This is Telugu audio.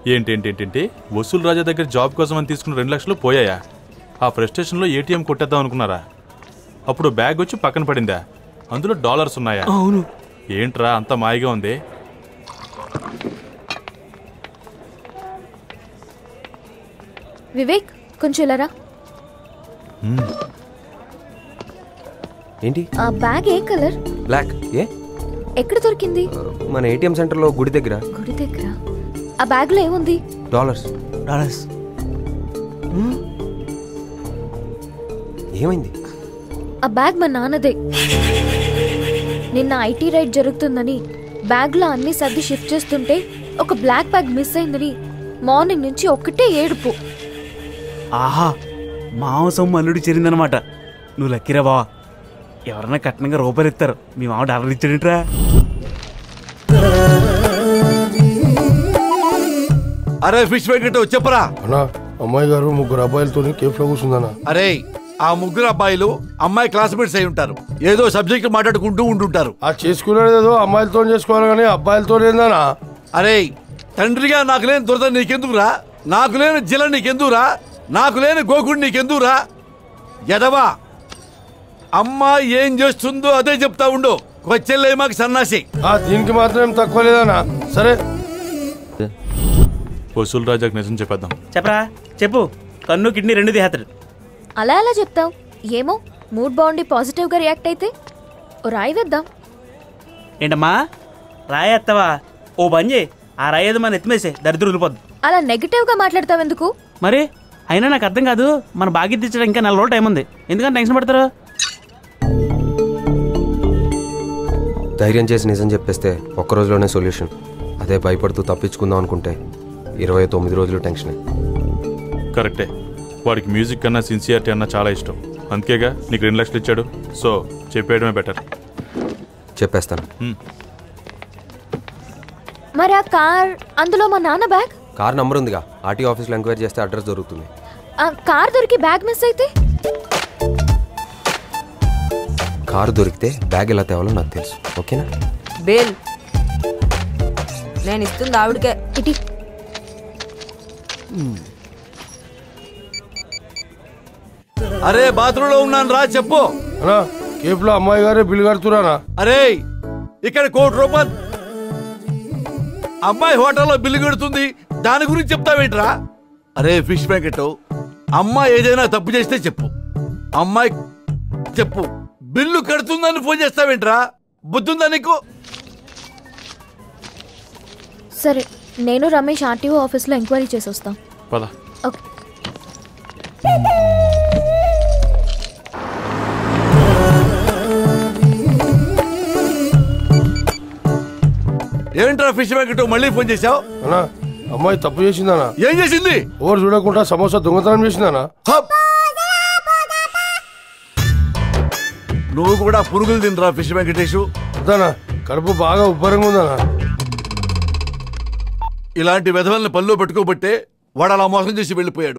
ఏంటేంటేంటేంటి వసూలు రాజా దగ్గర జాబ్ కోసం అని తీసుకున్న రెండు లక్షలు పోయాయా ఆ ఫ్రస్ట్రేషన్లో ఏటీఎం కొట్టేద్దాం అనుకున్నారా అప్పుడు బ్యాగ్ వచ్చి పక్కన పడిందా అందులో డాలర్స్ ఉన్నాయా అవును ఏంట్రా అంత మాయగా ఉంది వివేక్ కొంచెం ఇలా రా ఏంటి ఆ బ్యాగ్ ఏ కలర్ బ్లాక్ ఏ ఎక్కడ దొరికింది మన ఏటీఎం సెంటర్లో గుడి దగ్గర గుడి దగ్గర ఆ బ్యాగ్ లో ఏముంది డాలర్స్ డాలర్స్ ఏమైంది ఆ బ్యాగ్ మా నాన్నదే నిన్న ఐటీ రైడ్ జరుగుతుందని బ్యాగ్ లో అన్ని సర్ది షిఫ్ట్ చేస్తుంటే ఒక బ్లాక్ బ్యాగ్ మిస్ అయిందని మార్నింగ్ నుంచి ఒక్కటే ఏడుపు ఆహా మాంసం మల్లుడు చేరిందనమాట నువ్వు లక్కీరా బావా ఎవరన్నా కట్నంగా రూపాయలు ఇస్తారు మీ మామ డాలర్ ఇచ్చాడేంట్రా అరే ఫిష్ వెంకట చెప్పరా అన్నా అమ్మాయి గారు ముగ్గురు అబ్బాయిలతో కేఫ్లో కూర్చుందన్నా అరే ఆ ముగ్గురు అబ్బాయిలు అమ్మాయి క్లాస్మేట్స్ అయి ఉంటారు ఏదో సబ్జెక్ట్ మాట్లాడుకుంటూ ఉంటుంటారు ఆ చేసుకునేది ఏదో అమ్మాయిలతో చేసుకోవాలి కానీ అబ్బాయిలతో ఏందన్నా అరే తండ్రిగా నాకు లేని దురద నీకెందుకురా నాకు లేని జిల నీకెందుకురా నాకు లేని గోకుడు నీకెందుకురా ఎదవా అమ్మ ఏం చేస్తుందో అదే చెప్తా ఉండు వచ్చేళ్ళే మాకు సన్నాసి ఆ దీనికి మాత్రం ఏం తక్కువ లేదన్నా సరే వసూలు రాజాకి నిజం చెప్పేద్దాం చెప్పరా చెప్పు కన్ను కిడ్నీ రెండు తీసేస్తాడు అలా ఎలా చెప్తావు ఏమో మూడ్ బాగుండి పాజిటివ్ గా రియాక్ట్ అయితే ఓ రాయి వేద్దాం ఏంటమ్మా రాయేస్తావా ఓ పని చేయి ఆ రాయేది మన ఎత్తిమేసే దరిద్రం వదిలిపోద్దు అలా నెగటివ్ గా మాట్లాడతావు ఎందుకు మరి అయినా నాకు అర్థం కాదు మన బాధ్యత ఇచ్చడం ఇంకా నెల రోజులు టైం ఉంది ఎందుకంటే టెన్షన్ పడతారు ధైర్యం చేసి నిజం చెప్పేస్తే ఒక్క రోజులోనే సొల్యూషన్ అదే భయపడుతూ తప్పించుకుందాం అనుకుంటే ఇరవై తొమ్మిది రోజులు టెన్షనే కరెక్టే వాడికి మ్యూజిక్ కన్నా సిన్సియారిటీ అన్నా చాలా ఇష్టం అందుకేగా నీకు రెండు లక్షలు ఇచ్చాడు సో చెప్పేయడమే బెటర్ చెప్పేస్తాను మరి ఆ కార్ అందులో మా నాన్న బ్యాగ్ కార్ నంబర్ ఉందిగా ఆర్టీ ఆఫీస్లో ఎంక్వైరీ చేస్తే అడ్రస్ దొరుకుతుంది ఆ కార్ దొరికి బ్యాగ్ మిస్ అయితే కారు దొరికితే బ్యాగ్ ఎలా తేవాలో నాకు తెలుసు ఓకేనా బేల్ నేను ఇస్తుంది ఆవిడకే ఇటీ అరే బాత్రూంలో ఉన్నాను రా చెప్పు అన్నా కేఫ్లో అమ్మాయి గారే బిల్లు కడుతురానా అరే ఇక్కడ కోటి రూపాయలు అమ్మాయి హోటల్లో బిల్లు కడుతుంది దాని గురించి చెప్తావేంట్రా అరే ఫిష్ ప్యాకెట్ అమ్మాయి ఏదైనా తప్పు చేస్తే చెప్పు అమ్మాయి చెప్పు బిల్లు కడుతుందని ఫోన్ చేస్తావేంట్రా బుద్ధుందా నీకు సరే నేను రమేష్ ఆర్టీఓ ఆఫీస్లో ఎంక్వైరీ చేసి వస్తాం పద ఓకే ఏంట్రా ఫిష్ ప్యాకెట్ మళ్ళీ ఫోన్ చేశావు అన్నా అమ్మాయి తప్పు చేసిందనా ఏం చేసింది ఎవరు చూడకుండా సమోసా దొంగతనం చేసిందనా హప్! నువ్వు కూడా పురుగులు తినరా ఫిష్ వెంకటేషు వద్దనా కడుపు బాగా ఉబ్బరంగా ఉందనా ఇలాంటి విధవల్ని పనిలో పెట్టుకోబట్టే వాడు అలా మోసం చేసి వెళ్ళిపోయాడు